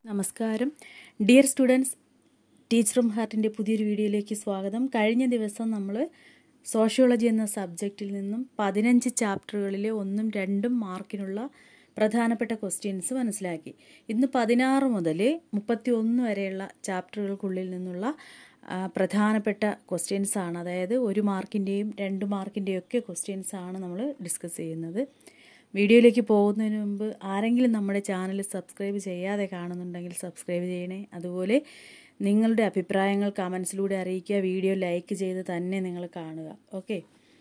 നമസ്കാരം dear students teacher from ഹാർട്ടിൻ്റെ പുതിയൊരു വീഡിയോയിലേക്ക് സ്വാഗതം കഴിഞ്ഞ ദിവസം നമ്മൾ സോഷ്യോളജി എന്ന സബ്ജക്റ്റിൽ നിന്നും പതിനഞ്ച് ചാപ്റ്ററുകളിലെ ഒന്നും രണ്ടും മാർക്കിനുള്ള പ്രധാനപ്പെട്ട ക്വസ്റ്റ്യൻസ് മനസ്സിലാക്കി ഇന്ന് പതിനാറ് മുതൽ മുപ്പത്തി ഒന്ന് വരെയുള്ള ചാപ്റ്ററുകൾക്കുള്ളിൽ നിന്നുള്ള ആ, പ്രധാനപ്പെട്ട ക്വസ്റ്റ്യൻസ് ആണ് അതായത് ഒരു മാർക്കിൻ്റെയും രണ്ട് മാർക്കിൻ്റെയും ഒക്കെ ക്വസ്റ്റ്യൻസ് ആണ് നമ്മൾ ഡിസ്കസ് ചെയ്യുന്നത് വീഡിയോയിലേക്ക് പോകുന്നതിന് മുമ്പ് ആരെങ്കിലും നമ്മുടെ ചാനൽ സബ്സ്ക്രൈബ് ചെയ്യാതെ കാണുന്നുണ്ടെങ്കിൽ സബ്സ്ക്രൈബ് ചെയ്യണേ അതുപോലെ നിങ്ങളുടെ അഭിപ്രായങ്ങൾ കമൻസിലൂടെ അറിയിക്കുക വീഡിയോ ലൈക്ക് ചെയ്ത് തന്നെ നിങ്ങൾ കാണുക ഓക്കെ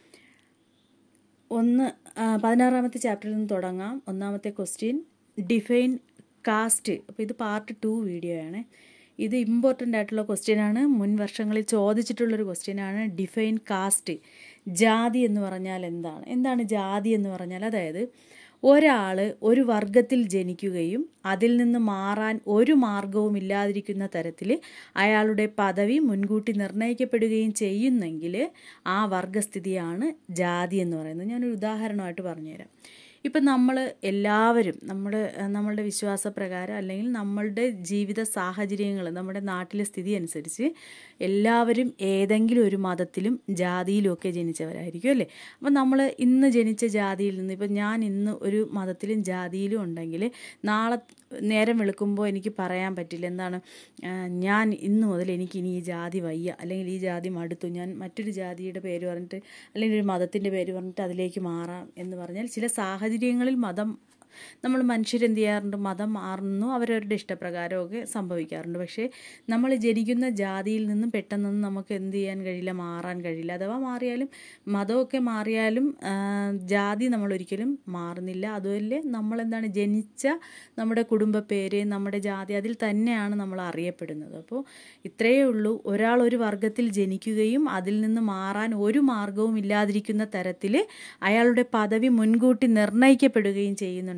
ഒന്ന് ആ, പതിനാറാമത്തെ ചാപ്റ്ററിൽ നിന്ന് തുടങ്ങാം ഒന്നാമത്തെ ക്വസ്റ്റ്യൻ ഡിഫൈൻ കാസ്റ്റ് അപ്പോൾ ഇത് പാർട്ട് ടു വീഡിയോ ആണ് ഇത് ഇമ്പോർട്ടൻ്റ് ആയിട്ടുള്ള ക്വസ്റ്റ്യൻ ആണ് മുൻ വർഷങ്ങളിൽ ചോദിച്ചിട്ടുള്ളൊരു ക്വസ്റ്റ്യൻ ആണ് ഡിഫൈൻ കാസ്റ്റ് ജാതി എന്ന് പറഞ്ഞാൽ എന്താണ് എന്താണ് ജാതി എന്ന് പറഞ്ഞാൽ അതായത് ഒരാൾ ഒരു വർഗത്തിൽ ജനിക്കുകയും അതിൽ നിന്ന് മാറാൻ ഒരു മാർഗവും ഇല്ലാതിരിക്കുന്ന തരത്തിൽ അയാളുടെ പദവി മുൻകൂട്ടി നിർണ്ണയിക്കപ്പെടുകയും ചെയ്യുന്നെങ്കിൽ ആ വർഗസ്ഥിതിയാണ് ജാതി എന്ന് പറയുന്നത് ഞാനൊരു ഉദാഹരണമായിട്ട് പറഞ്ഞുതരാം ഇപ്പം നമ്മൾ എല്ലാവരും നമ്മുടെ നമ്മളുടെ വിശ്വാസപ്രകാരം അല്ലെങ്കിൽ നമ്മളുടെ ജീവിത സാഹചര്യങ്ങൾ നമ്മുടെ നാട്ടിലെ സ്ഥിതി അനുസരിച്ച് എല്ലാവരും ഏതെങ്കിലും ഒരു മതത്തിലും ജാതിയിലും ഒക്കെ ജനിച്ചവരായിരിക്കും അല്ലേ അപ്പം നമ്മൾ ഇന്ന് ജനിച്ച ജാതിയിൽ നിന്ന് ഇപ്പം ഞാൻ ഇന്ന് ഒരു മതത്തിലും ജാതിയിലും ഉണ്ടെങ്കിൽ നാളെ നേരം വെളുക്കുമ്പോൾ എനിക്ക് പറയാൻ പറ്റില്ല എന്താണ് ആ, ഞാൻ ഇന്ന് മുതൽ എനിക്ക് ഇനി ഈ ജാതി വയ്യ അല്ലെങ്കിൽ ഈ ജാതി മടുത്തു ഞാൻ മറ്റൊരു ജാതിയുടെ പേര് പറഞ്ഞിട്ട് അല്ലെങ്കിൽ ഒരു മതത്തിൻ്റെ പേര് പറഞ്ഞിട്ട് അതിലേക്ക് മാറാം എന്ന് പറഞ്ഞാൽ ചില സാഹചര്യങ്ങളിൽ മതം നമ്മൾ മനുഷ്യരെന്ത് ചെയ്യാറുണ്ട് മതം മാറുന്നു അവരവരുടെ ഇഷ്ടപ്രകാരമൊക്കെ സംഭവിക്കാറുണ്ട് പക്ഷേ നമ്മൾ ജനിക്കുന്ന ജാതിയിൽ നിന്നും പെട്ടെന്നൊന്നും നമുക്ക് എന്ത് ചെയ്യാൻ കഴിയില്ല മാറാൻ കഴിയില്ല അഥവാ മാറിയാലും മതമൊക്കെ മാറിയാലും ആ, ജാതി നമ്മൾ ഒരിക്കലും മാറുന്നില്ല അതുപോലെ നമ്മളെന്താണ് ജനിച്ച നമ്മുടെ കുടുംബ പേര് നമ്മുടെ ജാതി അതിൽ തന്നെയാണ് നമ്മൾ അറിയപ്പെടുന്നത് അപ്പോൾ ഇത്രയേ ഉള്ളൂ ഒരാൾ ഒരു വർഗത്തിൽ ജനിക്കുകയും അതിൽ നിന്ന് മാറാൻ ഒരു മാർഗവും ഇല്ലാതിരിക്കുന്ന തരത്തിൽ അയാളുടെ പദവി മുൻകൂട്ടി നിർണ്ണയിക്കപ്പെടുകയും ചെയ്യുന്നുണ്ടെങ്കിൽ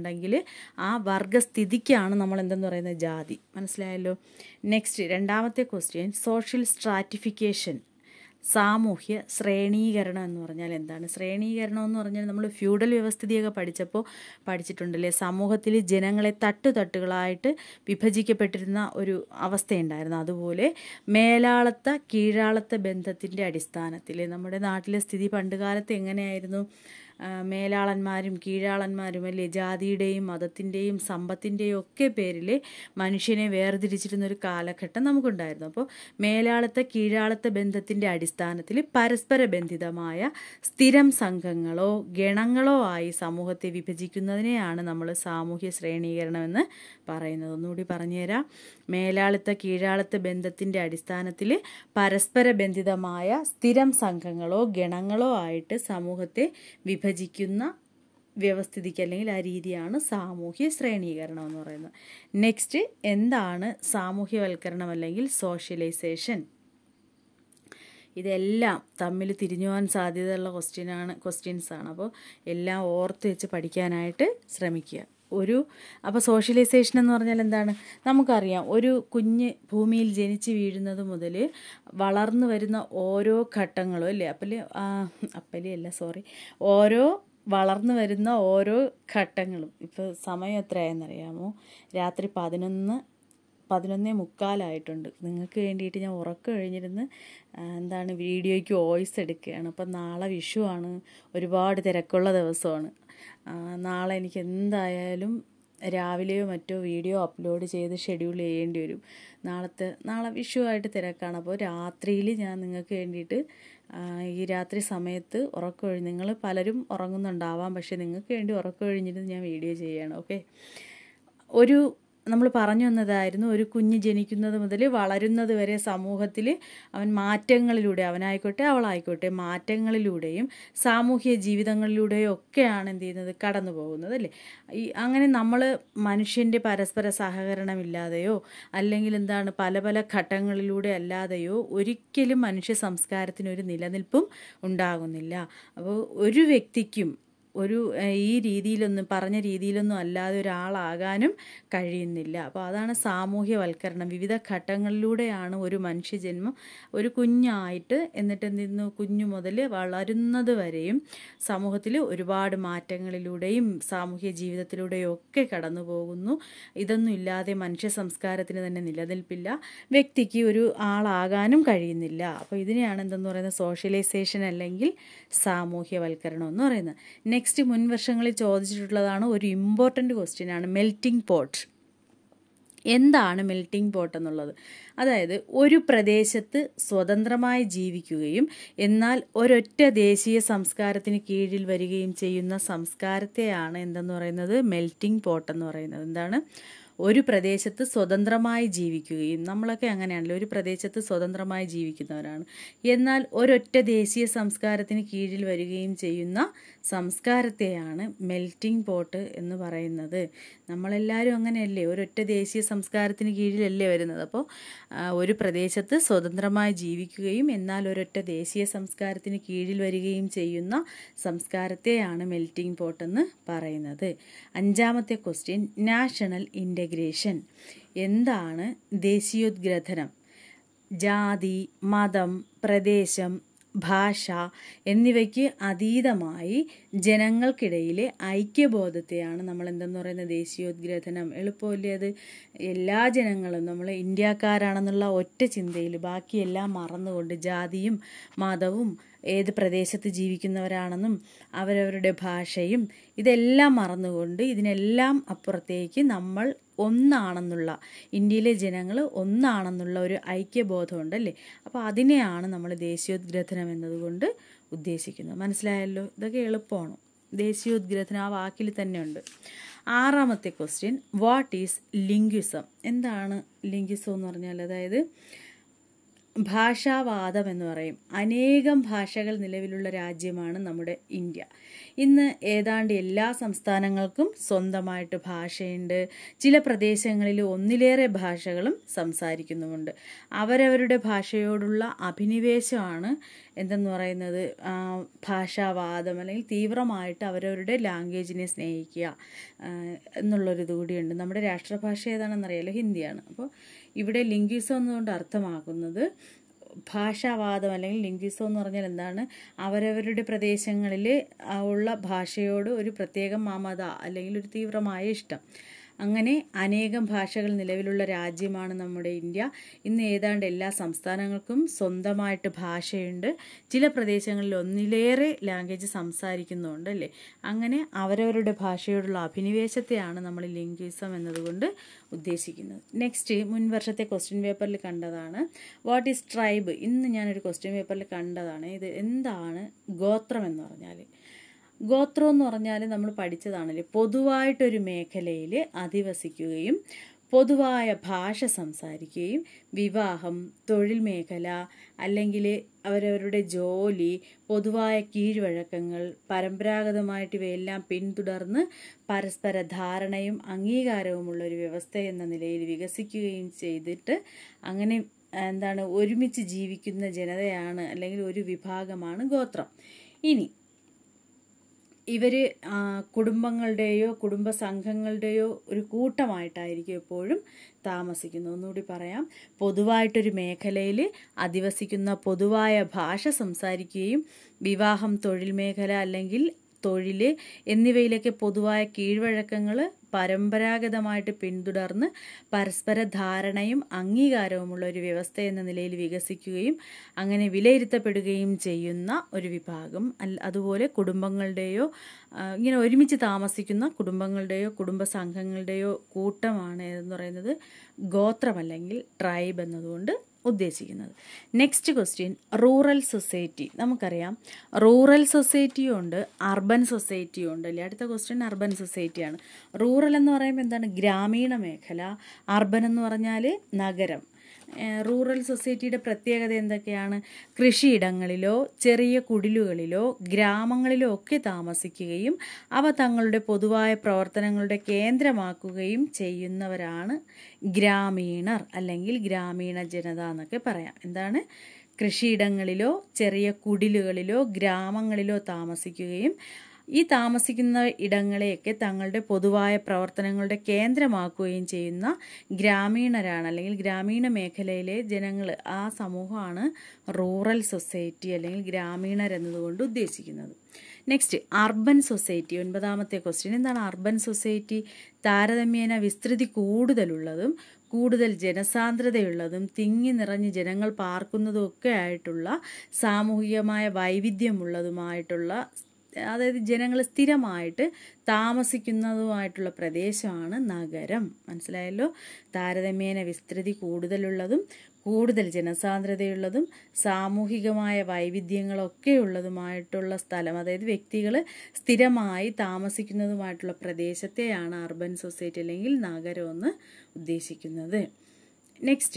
ആ വർഗസ്ഥിതിക്കാണ് നമ്മൾ എന്തെന്ന് പറയുന്നത് ജാതി മനസ്സിലായല്ലോ നെക്സ്റ്റ് രണ്ടാമത്തെ ക്വസ്റ്റ്യൻ സോഷ്യൽ സ്ട്രാറ്റിഫിക്കേഷൻ സാമൂഹ്യ ശ്രേണീകരണം എന്ന് പറഞ്ഞാൽ എന്താണ് ശ്രേണീകരണം എന്ന് പറഞ്ഞാൽ നമ്മൾ ഫ്യൂഡൽ വ്യവസ്ഥിതിയൊക്കെ പഠിച്ചപ്പോൾ പഠിച്ചിട്ടുണ്ടല്ലേ സമൂഹത്തിൽ ജനങ്ങളെ തട്ടുതട്ടുകളായിട്ട് വിഭജിക്കപ്പെട്ടിരുന്ന ഒരു അവസ്ഥയുണ്ടായിരുന്നു അതുപോലെ മേലാളത്ത കീഴാളത്ത ബന്ധത്തിൻ്റെ അടിസ്ഥാനത്തിൽ നമ്മുടെ നാട്ടിലെ സ്ഥിതി പണ്ടുകാലത്ത് എങ്ങനെയായിരുന്നു ആ, മേലാളന്മാരും കീഴാളന്മാരും അല്ലേ ജാതിയുടെയും മതത്തിൻ്റെയും സമ്പത്തിൻ്റെയും ഒക്കെ പേരിൽ മനുഷ്യനെ വേർതിരിച്ചിരുന്ന ഒരു കാലഘട്ടം നമുക്കുണ്ടായിരുന്നു അപ്പോൾ മേലാളത്തെ കീഴാളത്തെ ബന്ധത്തിൻ്റെ അടിസ്ഥാനത്തിൽ പരസ്പര ബന്ധിതമായ സ്ഥിരം സംഘങ്ങളോ ഗണങ്ങളോ ആയി സമൂഹത്തെ വിഭജിക്കുന്നതിനെയാണ് നമ്മൾ സാമൂഹ്യ ശ്രേണീകരണം എന്ന് പറയുന്നത് ഒന്നുകൂടി പറഞ്ഞുതരാം മേലാളിത്ത കീഴാളിത്ത ബന്ധത്തിൻ്റെ അടിസ്ഥാനത്തിൽ പരസ്പര ബന്ധിതമായ സ്ഥിരം സംഘങ്ങളോ ഗണങ്ങളോ ആയിട്ട് സമൂഹത്തെ വിഭജിക്കുന്ന വ്യവസ്ഥിതിക്ക് അല്ലെങ്കിൽ ആ രീതിയാണ് സാമൂഹ്യ ശ്രേണീകരണം എന്ന് പറയുന്നത് നെക്സ്റ്റ് എന്താണ് സാമൂഹ്യവൽക്കരണം അല്ലെങ്കിൽ സോഷ്യലൈസേഷൻ ഇതെല്ലാം തമ്മിൽ തിരിഞ്ഞു പോകാൻ സാധ്യതയുള്ള ക്വസ്റ്റ്യനാണ് ക്വസ്റ്റ്യൻസ് ആണ് അപ്പോൾ എല്ലാം ഓർത്ത് വെച്ച് പഠിക്കാനായിട്ട് ശ്രമിക്കുക ഒരു അപ്പോൾ സോഷ്യലൈസേഷൻ എന്ന് പറഞ്ഞാൽ എന്താണ് നമുക്കറിയാം ഒരു കുഞ്ഞ് ഭൂമിയിൽ ജനിച്ച് വീഴുന്നത് മുതൽ വളർന്നു വരുന്ന ഓരോ ഘട്ടങ്ങളും അല്ലേ അപ്പല് അപ്പലി അല്ല സോറി ഓരോ വളർന്നു വരുന്ന ഓരോ ഘട്ടങ്ങളും ഇപ്പോൾ സമയം എത്രയായെന്നറിയാമോ രാത്രി പതിനൊന്ന് പതിനൊന്നേ മുക്കാലായിട്ടുണ്ട് നിങ്ങൾക്ക് വേണ്ടിയിട്ട് ഞാൻ ഉറക്കം കഴിഞ്ഞിരുന്ന് ആ, എന്താണ് വീഡിയോയ്ക്ക് വോയിസ് എടുക്കുകയാണ് അപ്പം നാളെ വിഷുവാണ് ഒരുപാട് തിരക്കുള്ള ദിവസമാണ് ആ, നാളെ എനിക്ക് എന്തായാലും രാവിലെയോ മറ്റോ വീഡിയോ അപ്ലോഡ് ചെയ്ത് ഷെഡ്യൂൾ ചെയ്യേണ്ടി വരും നാളത്തെ നാളെ വിഷുവായിട്ട് തിരക്കാണ് അപ്പോൾ രാത്രിയിൽ ഞാൻ നിങ്ങൾക്ക് വേണ്ടിയിട്ട് ആ, ഈ രാത്രി സമയത്ത് ഉറക്കം നിങ്ങൾ പലരും ഉറങ്ങുന്നുണ്ടാവാം പക്ഷേ നിങ്ങൾക്ക് വേണ്ടി ഉറക്കം കഴിഞ്ഞിട്ട് ഞാൻ വീഡിയോ ചെയ്യണം ഓക്കെ ഒരു നമ്മൾ പറഞ്ഞു വന്നതായിരുന്നു ഒരു കുഞ്ഞ് ജനിക്കുന്നത് മുതൽ വളരുന്നത് വരെ സമൂഹത്തിൽ അവൻ മാറ്റങ്ങളിലൂടെ അവനായിക്കോട്ടെ അവളായിക്കോട്ടെ മാറ്റങ്ങളിലൂടെയും സാമൂഹ്യ ജീവിതങ്ങളിലൂടെയും ഒക്കെയാണ് എന്ത് ചെയ്യുന്നത് കടന്നു പോകുന്നത് അല്ലേ ഈ അങ്ങനെ നമ്മൾ മനുഷ്യൻ്റെ പരസ്പര സഹകരണമില്ലാതെയോ അല്ലെങ്കിൽ എന്താണ് പല പല ഘട്ടങ്ങളിലൂടെ അല്ലാതെയോ ഒരിക്കലും മനുഷ്യ സംസ്കാരത്തിന് ഒരു നിലനിൽപ്പും ഉണ്ടാകുന്നില്ല അപ്പോൾ ഒരു വ്യക്തിക്കും ഒരു ഏഹ്, ഈ രീതിയിലൊന്നും പറഞ്ഞ രീതിയിലൊന്നും അല്ലാതെ ഒരാളാകാനും കഴിയുന്നില്ല അപ്പോൾ അതാണ് സാമൂഹ്യവൽക്കരണം വിവിധ ഘട്ടങ്ങളിലൂടെയാണ് ഒരു മനുഷ്യജന്മം ഒരു കുഞ്ഞായിട്ട് എന്നിട്ട് നിന്ന് കുഞ്ഞു മുതൽ വളരുന്നത് വരെയും സമൂഹത്തിൽ ഒരുപാട് മാറ്റങ്ങളിലൂടെയും സാമൂഹ്യ ജീവിതത്തിലൂടെയും ഒക്കെ കടന്നു പോകുന്നു ഇതൊന്നും ഇല്ലാതെ മനുഷ്യ സംസ്കാരത്തിന് തന്നെ നിലനിൽപ്പില്ല വ്യക്തിക്ക് ഒരു ആളാകാനും കഴിയുന്നില്ല അപ്പോൾ ഇതിനെയാണ് എന്തെന്ന് പറയുന്നത് സോഷ്യലൈസേഷൻ അല്ലെങ്കിൽ സാമൂഹ്യവൽക്കരണം എന്ന് പറയുന്നത് നെക്സ്റ്റ് മുൻ വർഷങ്ങളിൽ ചോദിച്ചിട്ടുള്ളതാണ് ഒരു ഇമ്പോർട്ടൻ്റ് ക്വസ്റ്റ്യൻ ആണ് മെൽറ്റിംഗ് പോട്ട് എന്താണ് മെൽറ്റിംഗ് പോട്ട് എന്നുള്ളത് അതായത് ഒരു പ്രദേശത്ത് സ്വതന്ത്രമായി ജീവിക്കുകയും എന്നാൽ ഒരൊറ്റ ദേശീയ സംസ്കാരത്തിന് കീഴിൽ വരികയും ചെയ്യുന്ന സംസ്കാരത്തെയാണ് എന്തെന്ന് പറയുന്നത് മെൽറ്റിംഗ് പോട്ട് എന്ന് പറയുന്നത് എന്താണ് ഒരു പ്രദേശത്ത് സ്വതന്ത്രമായി ജീവിക്കുകയും നമ്മളൊക്കെ അങ്ങനെയാണല്ലോ ഒരു പ്രദേശത്ത് സ്വതന്ത്രമായി ജീവിക്കുന്നവരാണ് എന്നാൽ ഒരൊറ്റ ദേശീയ സംസ്കാരത്തിന് കീഴിൽ വരികയും ചെയ്യുന്ന സംസ്കാരത്തെയാണ് മെൽറ്റിംഗ് പോട്ട് എന്ന് പറയുന്നത് നമ്മളെല്ലാവരും അങ്ങനെയല്ലേ ഒരൊറ്റ ദേശീയ സംസ്കാരത്തിന് കീഴിലല്ലേ വരുന്നത് അപ്പോൾ ആ, ഒരു പ്രദേശത്ത് സ്വതന്ത്രമായി ജീവിക്കുകയും എന്നാൽ ഒരൊറ്റ ദേശീയ സംസ്കാരത്തിന് കീഴിൽ വരികയും ചെയ്യുന്ന സംസ്കാരത്തെയാണ് മെൽറ്റിംഗ് പോട്ട് എന്ന് പറയുന്നത് അഞ്ചാമത്തെ ക്വസ്റ്റ്യൻ നാഷണൽ ഇൻ്റഗ്രേഷൻ എന്താണ് ദേശീയോദ്ഗ്രഥനം ജാതി മതം പ്രദേശം ഭാഷ എന്നിവയ്ക്ക് അതീതമായി ജനങ്ങൾക്കിടയിലെ ഐക്യബോധത്തെയാണ് നമ്മൾ എന്തെന്ന് പറയുന്നത് ദേശീയോദ്ഗ്രഥനം എളുപ്പമല്ലേ അത് എല്ലാ ജനങ്ങളും നമ്മൾ ഇന്ത്യക്കാരാണെന്നുള്ള ഒറ്റ ചിന്തയിൽ ബാക്കിയെല്ലാം മറന്നുകൊണ്ട് ജാതിയും മതവും ഏത് പ്രദേശത്ത് ജീവിക്കുന്നവരാണെന്നും അവരവരുടെ ഭാഷയും ഇതെല്ലാം മറന്നുകൊണ്ട് ഇതിനെല്ലാം അപ്പുറത്തേക്ക് നമ്മൾ ഒന്നാണെന്നുള്ള ഇന്ത്യയിലെ ജനങ്ങൾ ഒന്നാണെന്നുള്ള ഒരു ഐക്യബോധമുണ്ടല്ലേ അപ്പോൾ അതിനെയാണ് നമ്മൾ ദേശീയോദ്ഗ്രഥനം എന്നതുകൊണ്ട് ഉദ്ദേശിക്കുന്നത് മനസ്സിലായല്ലോ ഇതൊക്കെ എളുപ്പമാണ് ദേശീയോദ്ഗ്രഥനം ആ വാക്കിൽ തന്നെ ഉണ്ട് ആറാമത്തെ ക്വസ്റ്റ്യൻ വാട്ട് ഈസ് ലിംഗ്വിസം എന്താണ് ലിംഗ്വിസം എന്ന് പറഞ്ഞാൽ അതായത് ഭാഷാവാദം എന്ന് പറയും അനേകം ഭാഷകൾ നിലവിലുള്ള രാജ്യമാണ് നമ്മുടെ ഇന്ത്യ ഇന്ന് ഏതാണ്ട് എല്ലാ സംസ്ഥാനങ്ങൾക്കും സ്വന്തമായിട്ട് ഭാഷയുണ്ട് ചില പ്രദേശങ്ങളിൽ ഒന്നിലേറെ ഭാഷകളും സംസാരിക്കുന്നുമുണ്ട് അവരവരുടെ ഭാഷയോടുള്ള അഭിനിവേശമാണ് എന്തെന്ന് പറയുന്നത് ആ, ഭാഷാവാദം അല്ലെങ്കിൽ തീവ്രമായിട്ട് അവരവരുടെ ലാംഗ്വേജിനെ സ്നേഹിക്കുക ആ, എന്നുള്ളൊരിത് കൂടിയുണ്ട് നമ്മുടെ രാഷ്ട്രഭാഷ ഏതാണെന്നറിയാലോ ഹിന്ദിയാണ് അപ്പോൾ ഇവിടെ ലിംഗ്വിസം എന്നുകൊണ്ട് അർത്ഥമാക്കുന്നത് ഭാഷാവാദം അല്ലെങ്കിൽ ലിംഗ്വിസം എന്ന് പറഞ്ഞാൽ എന്താണ് അവരവരുടെ പ്രദേശങ്ങളിൽ ഉള്ള ഭാഷയോട് ഒരു പ്രത്യേക മമത അല്ലെങ്കിൽ ഒരു തീവ്രമായ ഇഷ്ടം അങ്ങനെ അനേകം ഭാഷകൾ നിലവിലുള്ള രാജ്യമാണ് നമ്മുടെ ഇന്ത്യ ഇന്ന് ഏതാണ്ട് എല്ലാ സംസ്ഥാനങ്ങൾക്കും സ്വന്തമായിട്ട് ഭാഷയുണ്ട് ചില പ്രദേശങ്ങളിൽ ഒന്നിലേറെ ലാംഗ്വേജ് സംസാരിക്കുന്നുണ്ട് അല്ലേ അങ്ങനെ അവരവരുടെ ഭാഷയോടുള്ള അഭിനിവേശത്തെയാണ് നമ്മൾ ലിംഗ്വിസം എന്നതുകൊണ്ട് ഉദ്ദേശിക്കുന്നത് നെക്സ്റ്റ് മുൻ വർഷത്തെ ക്വസ്റ്റ്യൻ പേപ്പറിൽ കണ്ടതാണ് വാട്ട് ഈസ് ട്രൈബ് ഇന്ന് ഞാനൊരു ക്വസ്റ്റ്യൻ പേപ്പറിൽ കണ്ടതാണ് ഇത് എന്താണ് ഗോത്രം എന്ന് പറഞ്ഞാൽ ഗോത്രം എന്ന് പറഞ്ഞാൽ നമ്മൾ പഠിച്ചതാണല്ലേ പൊതുവായിട്ടൊരു മേഖലയിൽ അധിവസിക്കുകയും പൊതുവായ ഭാഷ സംസാരിക്കുകയും വിവാഹം തൊഴിൽ മേഖല അല്ലെങ്കിൽ അവരവരുടെ ജോലി പൊതുവായ കീഴ്വഴക്കങ്ങൾ പരമ്പരാഗതമായിട്ട് ഇവയെല്ലാം പിന്തുടർന്ന് പരസ്പര ധാരണയും അംഗീകാരവുമുള്ള ഒരു വ്യവസ്ഥ എന്ന നിലയിൽ വികസിക്കുകയും ചെയ്തിട്ട് അങ്ങനെ എന്താണ് ഒരുമിച്ച് ജീവിക്കുന്ന ജനതയാണ് അല്ലെങ്കിൽ ഒരു വിഭാഗമാണ് ഗോത്രം ഇനി ഇവർ കുടുംബങ്ങളുടെയോ കുടുംബ സംഘങ്ങളുടെയോ ഒരു കൂട്ടമായിട്ടായിരിക്കും എപ്പോഴും താമസിക്കുന്നത് ഒന്നുകൂടി പറയാം പൊതുവായിട്ടൊരു മേഖലയിൽ അധിവസിക്കുന്ന പൊതുവായ ഭാഷ സംസാരിക്കുകയും വിവാഹം തൊഴിൽ മേഖല അല്ലെങ്കിൽ തൊഴിൽ എന്നിവയിലൊക്കെ പൊതുവായ കീഴ്വഴക്കങ്ങൾ പരമ്പരാഗതമായിട്ട് പിന്തുടർന്ന് പരസ്പര ധാരണയും അംഗീകാരവുമുള്ള ഒരു വ്യവസ്ഥ എന്ന നിലയിൽ വികസിക്കുകയും അങ്ങനെ വിലയിരുത്തപ്പെടുകയും ചെയ്യുന്ന ഒരു വിഭാഗം അല്ല അതുപോലെ കുടുംബങ്ങളുടെയോ ആ, ഇങ്ങനെ ഒരുമിച്ച് താമസിക്കുന്ന കുടുംബങ്ങളുടെയോ കുടുംബ സംഘങ്ങളുടെയോ കൂട്ടമാണ് എന്ന് പറയുന്നത് ഗോത്രം അല്ലെങ്കിൽ ട്രൈബ് എന്നതുകൊണ്ട് ഉദ്ദേശിക്കുന്നത് നെക്സ്റ്റ് ക്വസ്റ്റ്യൻ റൂറൽ സൊസൈറ്റി നമുക്കറിയാം റൂറൽ സൊസൈറ്റിയും ഉണ്ട് അർബൻ സൊസൈറ്റിയും ഉണ്ട് അല്ലേ അടുത്ത ക്വസ്റ്റ്യൻ അർബൻ സൊസൈറ്റിയാണ് റൂറൽ എന്ന് പറയുമ്പോൾ എന്താണ് ഗ്രാമീണ മേഖല അർബൻ എന്ന് പറഞ്ഞാൽ നഗരം ഏഹ് റൂറൽ സൊസൈറ്റിയുടെ പ്രത്യേകത എന്തൊക്കെയാണ് കൃഷിയിടങ്ങളിലോ ചെറിയ കുടിലുകളിലോ ഗ്രാമങ്ങളിലോ ഒക്കെ താമസിക്കുകയും അവ തങ്ങളുടെ പൊതുവായ പ്രവർത്തനങ്ങളുടെ കേന്ദ്രമാക്കുകയും ചെയ്യുന്നവരാണ് ഗ്രാമീണർ അല്ലെങ്കിൽ ഗ്രാമീണ ജനത എന്നൊക്കെ പറയാം എന്താണ് കൃഷിയിടങ്ങളിലോ ചെറിയ കുടിലുകളിലോ ഗ്രാമങ്ങളിലോ താമസിക്കുകയും ഈ താമസിക്കുന്ന ഇടങ്ങളെയൊക്കെ തങ്ങളുടെ പൊതുവായ പ്രവർത്തനങ്ങളുടെ കേന്ദ്രമാക്കുകയും ചെയ്യുന്ന ഗ്രാമീണരാണ് അല്ലെങ്കിൽ ഗ്രാമീണ മേഖലയിലെ ജനങ്ങൾ ആ സമൂഹമാണ് റൂറൽ സൊസൈറ്റി അല്ലെങ്കിൽ ഗ്രാമീണർ എന്നതുകൊണ്ട് ഉദ്ദേശിക്കുന്നത് നെക്സ്റ്റ് അർബൻ സൊസൈറ്റി ഒൻപതാമത്തെ ക്വസ്റ്റ്യൻ എന്താണ് അർബൻ സൊസൈറ്റി താരതമ്യേന വിസ്തൃതി കൂടുതലുള്ളതും കൂടുതൽ ജനസാന്ദ്രതയുള്ളതും തിങ്ങി നിറഞ്ഞ് ജനങ്ങൾ പാർക്കുന്നതും ഒക്കെ ആയിട്ടുള്ള സാമൂഹികമായ വൈവിധ്യമുള്ളതുമായിട്ടുള്ള അതായത് ജനങ്ങൾ സ്ഥിരമായിട്ട് താമസിക്കുന്നതുമായിട്ടുള്ള പ്രദേശമാണ് നഗരം മനസ്സിലായല്ലോ താരതമ്യേന വിസ്തൃതി കൂടുതലുള്ളതും കൂടുതൽ ജനസാന്ദ്രതയുള്ളതും സാമൂഹികമായ വൈവിധ്യങ്ങളൊക്കെ ഉള്ളതുമായിട്ടുള്ള സ്ഥലം അതായത് വ്യക്തികൾ സ്ഥിരമായി താമസിക്കുന്നതുമായിട്ടുള്ള പ്രദേശത്തെയാണ് അർബൻ സൊസൈറ്റി അല്ലെങ്കിൽ നഗരം എന്ന് ഉദ്ദേശിക്കുന്നത് നെക്സ്റ്റ്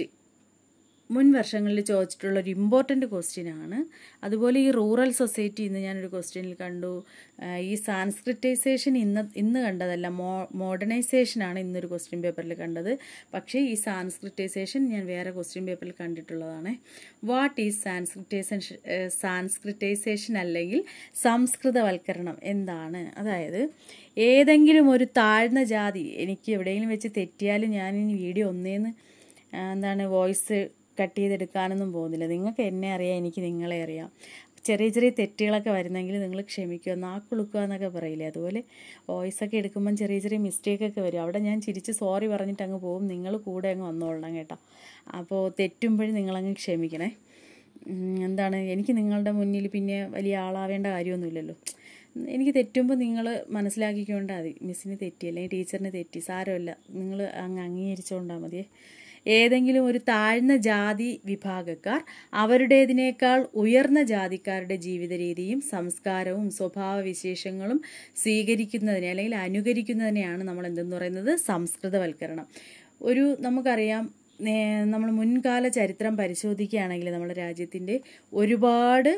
മുൻ വർഷങ്ങളിൽ ചോദിച്ചിട്ടുള്ള ഒരു ഇമ്പോർട്ടൻ്റ് ക്വസ്റ്റ്യൻ ആണ് അതുപോലെ ഈ റൂറൽ സൊസൈറ്റി ഇന്ന് ഞാനൊരു ക്വസ്റ്റ്യനിൽ കണ്ടു ഈ സാൻസ്ക്രിറ്റൈസേഷൻ ഇന്ന് ഇന്ന് കണ്ടതല്ല മോ മോഡേണൈസേഷനാണ് ഇന്നൊരു ക്വസ്റ്റ്യൻ പേപ്പറിൽ കണ്ടത് പക്ഷേ ഈ സാൻസ്ക്രിറ്റൈസേഷൻ ഞാൻ വേറെ ക്വസ്റ്റ്യൻ പേപ്പറിൽ കണ്ടിട്ടുള്ളതാണ് വാട്ട് ഈസ് സാൻസ്ക്രിറ്റൈസേഷൻ സാൻസ്ക്രിറ്റൈസേഷൻ അല്ലെങ്കിൽ സംസ്കൃതവൽക്കരണം എന്താണ് അതായത് ഏതെങ്കിലും ഒരു താഴ്ന്ന ജാതി എനിക്ക് എവിടെയെങ്കിലും വെച്ച് തെറ്റിയാലും ഞാൻ ഇനി വീഡിയോ ഒന്നേന്ന് എന്താണ് വോയിസ് കട്ട് ചെയ്തെടുക്കാനൊന്നും പോകുന്നില്ല നിങ്ങൾക്ക് എന്നെ അറിയാം എനിക്ക് നിങ്ങളെ അറിയാം ചെറിയ ചെറിയ തെറ്റുകളൊക്കെ വരുന്നെങ്കിൽ നിങ്ങൾ ക്ഷമിക്കുക നാക്കുളുക്കുക എന്നൊക്കെ പറയില്ലേ അതുപോലെ വോയിസൊക്കെ എടുക്കുമ്പം ചെറിയ ചെറിയ മിസ്റ്റേക്കൊക്കെ വരും അവിടെ ഞാൻ ചിരിച്ച് സോറി പറഞ്ഞിട്ട് അങ്ങ് പോകും നിങ്ങൾ കൂടെ അങ്ങ് വന്നോളണം കേട്ടോ അപ്പോൾ തെറ്റുമ്പോഴും നിങ്ങളങ്ങ് ക്ഷമിക്കണേ എന്താണ് എനിക്ക് നിങ്ങളുടെ മുന്നിൽ പിന്നെ വലിയ ആളാവേണ്ട കാര്യമൊന്നുമില്ലല്ലോ എനിക്ക് തെറ്റുമ്പോൾ നിങ്ങൾ മനസ്സിലാക്കിക്കൊണ്ടാൽ മതി മിസ്സിന് തെറ്റി അല്ലെങ്കിൽ ടീച്ചറിന് തെറ്റി സാരമില്ല നിങ്ങൾ അങ്ങ് അംഗീകരിച്ചുകൊണ്ടാൽ മതിയേ ഏതെങ്കിലും ഒരു താഴ്ന്ന ജാതി വിഭാഗക്കാർ അവരുടേതിനേക്കാൾ ഉയർന്ന ജാതിക്കാരുടെ ജീവിത രീതിയും സംസ്കാരവും സ്വഭാവവിശേഷങ്ങളും സ്വീകരിക്കുന്നതിനെ അല്ലെങ്കിൽ അനുകരിക്കുന്നതിനെയാണ് നമ്മൾ എന്തെന്ന് പറയുന്നത് സംസ്കൃതവൽക്കരണം ഒരു നമുക്കറിയാം നമ്മൾ മുൻകാല ചരിത്രം പരിശോധിക്കുകയാണെങ്കിൽ നമ്മുടെ രാജ്യത്തിൻ്റെ ഒരുപാട്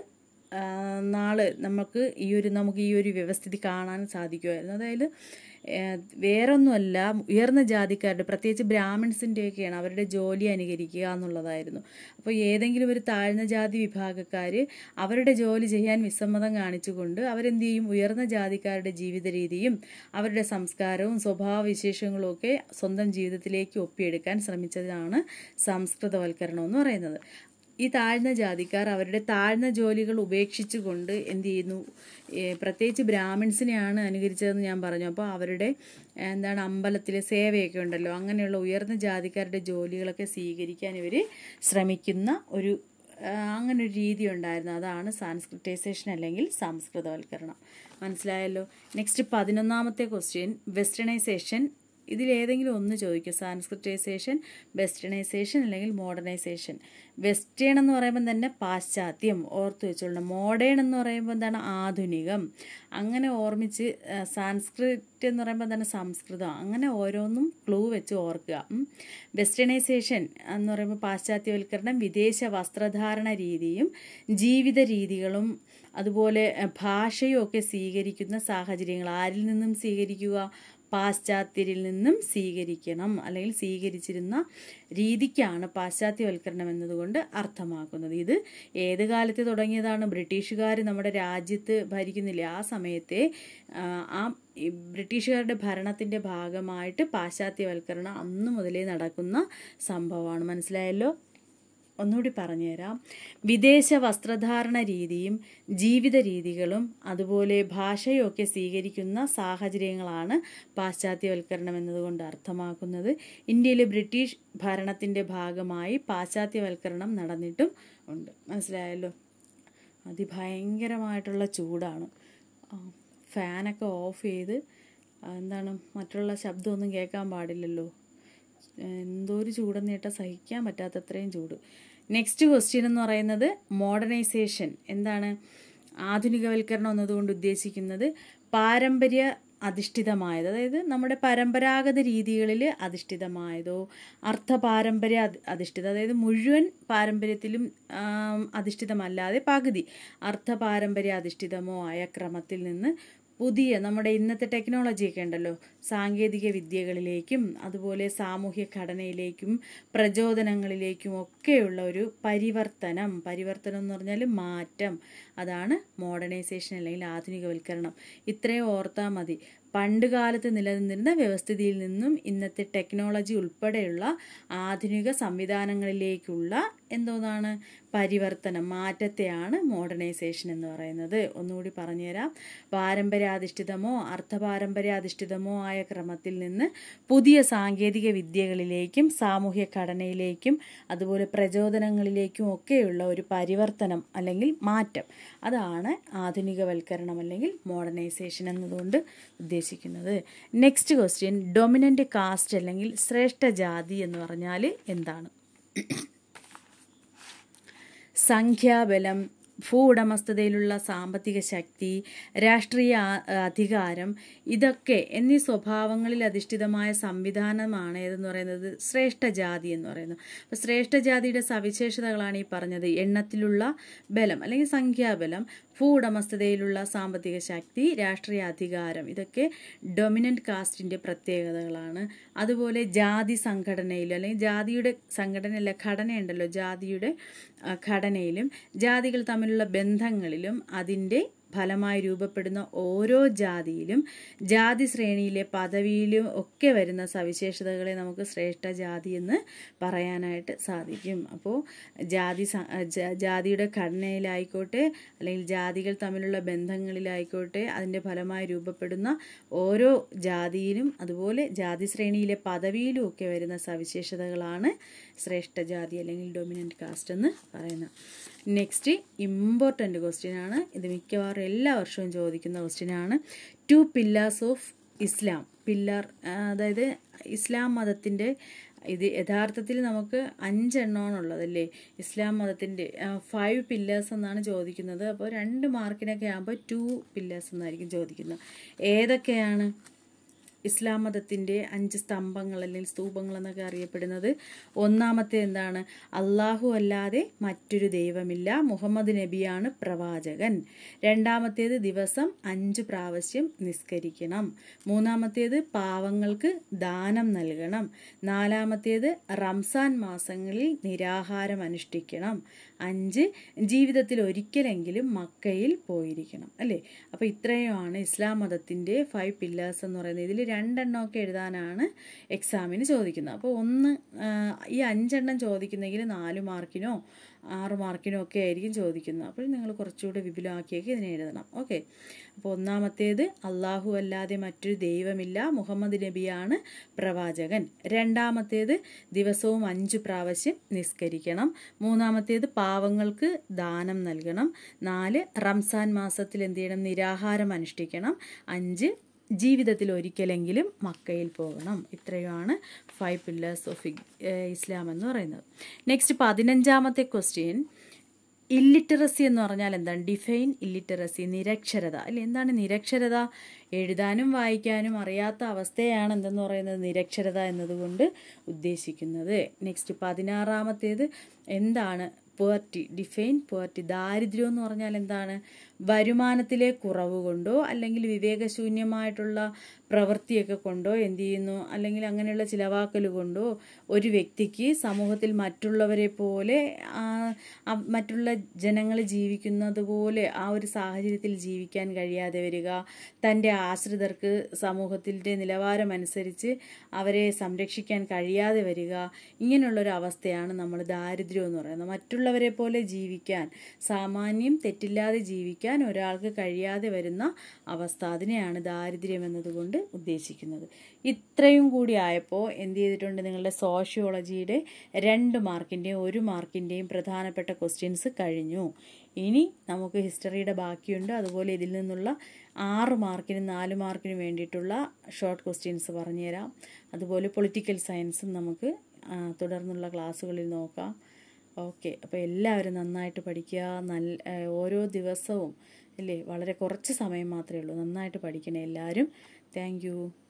നാള് നമുക്ക് ഈ ഒരു നമുക്ക് ഈ ഒരു വ്യവസ്ഥിതി കാണാൻ സാധിക്കുമായിരുന്നു അതായത് വേറൊന്നുമല്ല ഉയർന്ന ജാതിക്കാരുടെ പ്രത്യേകിച്ച് ബ്രാഹ്മിൺസിൻ്റെയൊക്കെയാണ് അവരുടെ ജോലി അനുകരിക്കുക എന്നുള്ളതായിരുന്നു അപ്പോൾ ഏതെങ്കിലും ഒരു താഴ്ന്ന ജാതി വിഭാഗക്കാർ അവരുടെ ജോലി ചെയ്യാൻ വിസമ്മതം കാണിച്ചുകൊണ്ട് അവരെന്ത് ചെയ്യും ഉയർന്ന ജാതിക്കാരുടെ ജീവിത രീതിയും അവരുടെ സംസ്കാരവും സ്വഭാവവിശേഷങ്ങളും ഒക്കെ സ്വന്തം ജീവിതത്തിലേക്ക് ഒപ്പിയെടുക്കാൻ ശ്രമിച്ചതാണ് സംസ്കൃതവൽക്കരണം എന്ന് പറയുന്നത് ഈ താഴ്ന്ന ജാതിക്കാർ അവരുടെ താഴ്ന്ന ജോലികൾ ഉപേക്ഷിച്ചുകൊണ്ട് എന്ത് ചെയ്യുന്നു പ്രത്യേകിച്ച് ബ്രാഹ്മിൺസിനെയാണ് അനുകരിച്ചതെന്ന് ഞാൻ പറഞ്ഞു അപ്പോൾ അവരുടെ എന്താണ് അമ്പലത്തിലെ സേവയൊക്കെ ഉണ്ടല്ലോ അങ്ങനെയുള്ള ഉയർന്ന ജാതിക്കാരുടെ ജോലികളൊക്കെ സ്വീകരിക്കാൻ ഇവർ ശ്രമിക്കുന്ന ഒരു അങ്ങനെ ഒരു രീതി ഉണ്ടായിരുന്നു അതാണ് സാൻസ്ക്രിറ്റൈസേഷൻ അല്ലെങ്കിൽ സംസ്കൃതവൽക്കരണം മനസ്സിലായല്ലോ നെക്സ്റ്റ് പതിനൊന്നാമത്തെ ക്വസ്റ്റ്യൻ വെസ്റ്റേണൈസേഷൻ ഇതിലേതെങ്കിലും ഒന്ന് ചോദിക്കും സാൻസ്ക്രിറ്റൈസേഷൻ വെസ്റ്റേണൈസേഷൻ അല്ലെങ്കിൽ മോഡേണൈസേഷൻ വെസ്റ്റേൺ എന്ന് പറയുമ്പോൾ തന്നെ പാശ്ചാത്യം ഓർത്ത് വെച്ചോളണം മോഡേൺ എന്ന് പറയുമ്പോൾ എന്താണ് ആധുനികം അങ്ങനെ ഓർമ്മിച്ച് സാൻസ്ക്രിറ്റ് എന്ന് പറയുമ്പോൾ തന്നെ സംസ്കൃതം അങ്ങനെ ഓരോന്നും ക്ലൂ വെച്ച് ഓർക്കുക വെസ്റ്റേണൈസേഷൻ എന്ന് പറയുമ്പോൾ പാശ്ചാത്യവൽക്കരണം വിദേശ വസ്ത്രധാരണ രീതിയും ജീവിത രീതികളും അതുപോലെ ഭാഷയും ഒക്കെ സ്വീകരിക്കുന്ന സാഹചര്യങ്ങൾ ആരിൽ നിന്നും സ്വീകരിക്കുക പാശ്ചാത്യരിൽ നിന്നും സ്വീകരിക്കണം അല്ലെങ്കിൽ സ്വീകരിച്ചിരുന്ന രീതിക്കാണ് പാശ്ചാത്യവൽക്കരണം എന്നതുകൊണ്ട് അർത്ഥമാക്കുന്നത് ഇത് ഏത് കാലത്ത് തുടങ്ങിയതാണ് ബ്രിട്ടീഷുകാർ നമ്മുടെ രാജ്യത്ത് ഭരിക്കുന്നില്ലേ ആ സമയത്തെ ആ ബ്രിട്ടീഷുകാരുടെ ഭരണത്തിൻ്റെ ഭാഗമായിട്ട് പാശ്ചാത്യവൽക്കരണം അന്ന് മുതലേ നടക്കുന്ന സംഭവമാണ് മനസ്സിലായല്ലോ ഒന്നുകൂടി പറഞ്ഞുതരാം വിദേശ വസ്ത്രധാരണ രീതിയും ജീവിത രീതികളും അതുപോലെ ഭാഷയും ഒക്കെ സ്വീകരിക്കുന്ന സാഹചര്യങ്ങളാണ് പാശ്ചാത്യവൽക്കരണം എന്നതുകൊണ്ട് അർത്ഥമാക്കുന്നത് ഇന്ത്യയിലെ ബ്രിട്ടീഷ് ഭരണത്തിൻ്റെ ഭാഗമായി പാശ്ചാത്യവൽക്കരണം നടന്നിട്ടും ഉണ്ട് മനസ്സിലായല്ലോ അതിഭയങ്കരമായിട്ടുള്ള ചൂടാണ് ഫാനൊക്കെ ഓഫ് ചെയ്ത് എന്താണ് മറ്റുള്ള ശബ്ദമൊന്നും കേൾക്കാൻ പാടില്ലല്ലോ എന്തോ ഒരു ചൂടെന്ന് കേട്ടാൽ സഹിക്കാൻ പറ്റാത്തത്രയും ചൂട് നെക്സ്റ്റ് ക്വസ്റ്റ്യൻ എന്ന് പറയുന്നത് മോഡേണൈസേഷൻ എന്താണ് ആധുനികവൽക്കരണം എന്നതുകൊണ്ട് ഉദ്ദേശിക്കുന്നത് പാരമ്പര്യ അധിഷ്ഠിതമായത് അതായത് നമ്മുടെ പരമ്പരാഗത രീതികളിൽ അധിഷ്ഠിതമായതോ അർത്ഥപാരമ്പര്യ അധിഷ്ഠിത അതായത് മുഴുവൻ പാരമ്പര്യത്തിലും അധിഷ്ഠിതമല്ലാതെ പകുതി അർത്ഥപാരമ്പര്യ അധിഷ്ഠിതമോ ആയ ക്രമത്തിൽ നിന്ന് പുതിയ നമ്മുടെ ഇന്നത്തെ ടെക്നോളജിയൊക്കെ ഉണ്ടല്ലോ സാങ്കേതിക വിദ്യകളിലേക്കും അതുപോലെ സാമൂഹ്യ ഘടനയിലേക്കും പ്രചോദനങ്ങളിലേക്കും ഒക്കെയുള്ള ഒരു പരിവർത്തനം പരിവർത്തനം എന്ന് പറഞ്ഞാൽ മാറ്റം അതാണ് മോഡേണൈസേഷൻ അല്ലെങ്കിൽ ആധുനികവൽക്കരണം ഇത്രയും ഓർത്താൽ മതി പണ്ട് കാലത്ത് നിലനിന്നിരുന്ന വ്യവസ്ഥിതിയിൽ നിന്നും ഇന്നത്തെ ടെക്നോളജി ഉൾപ്പെടെയുള്ള ആധുനിക സംവിധാനങ്ങളിലേക്കുള്ള എന്തോന്നാണ് പരിവർത്തനം മാറ്റത്തെയാണ് മോഡേണൈസേഷൻ എന്ന് പറയുന്നത് ഒന്നുകൂടി പറഞ്ഞുതരാം പാരമ്പര്യാധിഷ്ഠിതമോ അർത്ഥപാരമ്പര്യാധിഷ്ഠിതമോ ആയ ക്രമത്തിൽ നിന്ന് പുതിയ സാങ്കേതിക വിദ്യകളിലേക്കും സാമൂഹ്യ ഘടനയിലേക്കും അതുപോലെ പ്രചോദനങ്ങളിലേക്കും ഒക്കെയുള്ള ഒരു പരിവർത്തനം അല്ലെങ്കിൽ മാറ്റം അതാണ് ആധുനികവൽക്കരണം അല്ലെങ്കിൽ മോഡേണൈസേഷൻ എന്നതുകൊണ്ട് ഉദ്ദേശിക്കുന്നത് നെക്സ്റ്റ് ക്വസ്റ്റ്യൻ ഡൊമിനൻ്റ് കാസ്റ്റ് അല്ലെങ്കിൽ ശ്രേഷ്ഠ ജാതി എന്ന് പറഞ്ഞാൽ എന്താണ് സംഖ്യാബലം ഭൂ ഉടമസ്ഥതയിലുള്ള സാമ്പത്തിക ശക്തി രാഷ്ട്രീയ ആ- അധികാരം ഇതൊക്കെ എന്നീ സ്വഭാവങ്ങളിൽ അധിഷ്ഠിതമായ സംവിധാനമാണ് ഏതെന്ന് പറയുന്നത് ശ്രേഷ്ഠ ജാതി എന്ന് പറയുന്നത് അപ്പോൾ ശ്രേഷ്ഠ ജാതിയുടെ സവിശേഷതകളാണ് ഈ പറഞ്ഞത് എണ്ണത്തിലുള്ള ബലം അല്ലെങ്കിൽ സംഖ്യാബലം ഭൂ ഉടമസ്ഥതയിലുള്ള സാമ്പത്തിക ശക്തി രാഷ്ട്രീയ അധികാരം ഇതൊക്കെ ഡൊമിനൻ്റ് കാസ്റ്റിൻ്റെ പ്രത്യേകതകളാണ് അതുപോലെ ജാതി സംഘടനയിൽ അല്ലെങ്കിൽ ജാതിയുടെ സംഘടനയല്ല ഘടനയുണ്ടല്ലോ ജാതിയുടെ ആ, ഘടനയിലും ജാതികൾ തമ്മിലുള്ള ബന്ധങ്ങളിലും അതിൻ്റെ ഫലമായി രൂപപ്പെടുന്ന ഓരോ ജാതിയിലും ജാതി ശ്രേണിയിലെ പദവിയിലും ഒക്കെ വരുന്ന സവിശേഷതകളെ നമുക്ക് ശ്രേഷ്ഠ ജാതി എന്ന് പറയാനായിട്ട് സാധിക്കും അപ്പോൾ ജാതി സ- ജ- ജാതിയുടെ ഘടനയിലായിക്കോട്ടെ അല്ലെങ്കിൽ ജാതികൾ തമ്മിലുള്ള ബന്ധങ്ങളിലായിക്കോട്ടെ അതിൻ്റെ ഫലമായി രൂപപ്പെടുന്ന ഓരോ ജാതിയിലും അതുപോലെ ജാതി ശ്രേണിയിലെ പദവിയിലും ഒക്കെ വരുന്ന സവിശേഷതകളാണ് ശ്രേഷ്ഠ ജാതി അല്ലെങ്കിൽ ഡൊമിനൻ്റ് കാസ്റ്റ് എന്ന് പറയുന്നത് നെക്സ്റ്റ് ഇമ്പോർട്ടൻ്റ് ക്വസ്റ്റ്യൻ ആണ് ഇത് മിക്കവാറും എല്ലാ വർഷവും ചോദിക്കുന്ന ക്വസ്റ്റ്യൻ ആണ് two pillars of Islam pillar അതായത് ഇസ്ലാം മതത്തിൻ്റെ ഇത് യഥാർത്ഥത്തിൽ നമുക്ക് അഞ്ചെണ്ണമാണുള്ളതല്ലേ ഇസ്ലാം മതത്തിൻ്റെ ഫൈവ് പില്ലേഴ്സ് എന്നാണ് ചോദിക്കുന്നത് അപ്പോൾ രണ്ട് മാർക്കിനൊക്കെ ആകുമ്പോൾ ടു പില്ലേഴ്സ് എന്നായിരിക്കും ചോദിക്കുന്നത് ഏതൊക്കെയാണ് ഇസ്ലാം മതത്തിൻ്റെ അഞ്ച് സ്തംഭങ്ങൾ അല്ലെങ്കിൽ സ്തൂപങ്ങൾ എന്നൊക്കെ അറിയപ്പെടുന്നത് ഒന്നാമത്തെ എന്താണ് അള്ളാഹു അല്ലാതെ മറ്റൊരു ദൈവമില്ല മുഹമ്മദ് നബിയാണ് പ്രവാചകൻ രണ്ടാമത്തേത് ദിവസം അഞ്ച് പ്രാവശ്യം നിസ്കരിക്കണം മൂന്നാമത്തേത് പാവങ്ങൾക്ക് ദാനം നൽകണം നാലാമത്തേത് റംസാൻ മാസങ്ങളിൽ നിരാഹാരം അനുഷ്ഠിക്കണം അഞ്ച് ജീവിതത്തിൽ ഒരിക്കലെങ്കിലും മക്കയിൽ പോയിരിക്കണം അല്ലേ അപ്പോൾ ഇത്രയുമാണ് ഇസ്ലാം മതത്തിൻ്റെ ഫൈവ് പില്ലേഴ്സ് എന്ന് പറയുന്നത് ഇതിൽ രണ്ടെണ്ണമൊക്കെ എഴുതാനാണ് എക്സാമിന് ചോദിക്കുന്നത് അപ്പോൾ ഒന്ന് ആ, ഈ അഞ്ചെണ്ണം ചോദിക്കുന്നെങ്കിൽ നാല് മാർക്കിനോ ആറ് മാർക്കിനോ ഒക്കെ ആയിരിക്കും ചോദിക്കുന്നത് അപ്പോൾ നിങ്ങൾ കുറച്ചുകൂടെ വിപുലമാക്കിയൊക്കെ ഇതിനെ എഴുതണം ഓക്കെ അപ്പോൾ ഒന്നാമത്തേത് അള്ളാഹു അല്ലാതെ മറ്റൊരു ദൈവമില്ല മുഹമ്മദ് നബിയാണ് പ്രവാചകൻ രണ്ടാമത്തേത് ദിവസവും അഞ്ച് പ്രാവശ്യം നിസ്കരിക്കണം മൂന്നാമത്തേത് പാവങ്ങൾക്ക് ദാനം നൽകണം നാല് റംസാൻ മാസത്തിൽ എന്ത് ചെയ്യണം നിരാഹാരം അനുഷ്ഠിക്കണം അഞ്ച് ജീവിതത്തിൽ ഒരിക്കലെങ്കിലും മക്കയിൽ പോകണം ഇത്രയുമാണ് ഫൈവ് പില്ലേഴ്സ് ഓഫ് ഇസ്ലാം എന്ന് പറയുന്നത് നെക്സ്റ്റ് പതിനഞ്ചാമത്തെ ക്വസ്റ്റ്യൻ ഇല്ലിറ്ററസി എന്ന് പറഞ്ഞാൽ എന്താണ് ഡിഫൈൻ ഇല്ലിറ്ററസി നിരക്ഷരത അല്ലെ എന്താണ് നിരക്ഷരത എഴുതാനും വായിക്കാനും അറിയാത്ത അവസ്ഥയാണ് എന്തെന്ന് പറയുന്നത് നിരക്ഷരത എന്നതുകൊണ്ട് ഉദ്ദേശിക്കുന്നത് നെക്സ്റ്റ് പതിനാറാമത്തേത് എന്താണ് പുവർട്ടി ഡിഫൈൻ പുവർട്ടി ദാരിദ്ര്യം എന്ന് പറഞ്ഞാൽ എന്താണ് വരുമാനത്തിലെ കുറവ് കൊണ്ടോ അല്ലെങ്കിൽ വിവേകശൂന്യമായിട്ടുള്ള പ്രവൃത്തിയൊക്കെ കൊണ്ടോ എന്ത് ചെയ്യുന്നു അല്ലെങ്കിൽ അങ്ങനെയുള്ള ചിലവാക്കൽ കൊണ്ടോ ഒരു വ്യക്തിക്ക് സമൂഹത്തിൽ മറ്റുള്ളവരെ പോലെ ആ, ആ, മറ്റുള്ള ജനങ്ങൾ ജീവിക്കുന്നത് പോലെ ആ ഒരു സാഹചര്യത്തിൽ ജീവിക്കാൻ കഴിയാതെ വരിക തൻ്റെ ആശ്രിതർക്ക് സമൂഹത്തിൻ്റെ നിലവാരമനുസരിച്ച് അവരെ സംരക്ഷിക്കാൻ കഴിയാതെ വരിക ഇങ്ങനെയുള്ളൊരു അവസ്ഥയാണ് നമ്മൾ ദാരിദ്ര്യം എന്ന് പറയുന്നത് മറ്റുള്ളവരെ പോലെ ജീവിക്കാൻ സാമാന്യം തെറ്റില്ലാതെ ജീവിക്കാൻ ഒരാൾക്ക് കഴിയാതെ വരുന്ന അവസ്ഥ അതിനെയാണ് ദാരിദ്ര്യം എന്നതുകൊണ്ട് ഉദ്ദേശിക്കുന്നത് ഇത്രയും കൂടി ആയപ്പോൾ എന്ത് ചെയ്തിട്ടുണ്ട് നിങ്ങളുടെ സോഷ്യോളജിയുടെ രണ്ട് മാർക്കിൻ്റെയും ഒരു മാർക്കിൻ്റെയും പ്രധാനപ്പെട്ട ക്വസ്റ്റ്യൻസ് കഴിഞ്ഞു ഇനി നമുക്ക് ഹിസ്റ്ററിയുടെ ബാക്കിയുണ്ട് അതുപോലെ ഇതിൽ നിന്നുള്ള ആറ് മാർക്കിനും നാല് മാർക്കിനും വേണ്ടിയിട്ടുള്ള ഷോർട്ട് ക്വസ്റ്റ്യൻസ് പറഞ്ഞുതരാം അതുപോലെ പൊളിറ്റിക്കൽ സയൻസും നമുക്ക് ആ, തുടർന്നുള്ള ക്ലാസ്സുകളിൽ നോക്കാം ഓക്കെ അപ്പോൾ എല്ലാവരും നന്നായിട്ട് പഠിക്കുക നല്ല ആ, ഓരോ ദിവസവും അല്ലേ വളരെ കുറച്ച് സമയം മാത്രമേ ഉള്ളൂ നന്നായിട്ട് പഠിക്കണേ എല്ലാവരും താങ്ക്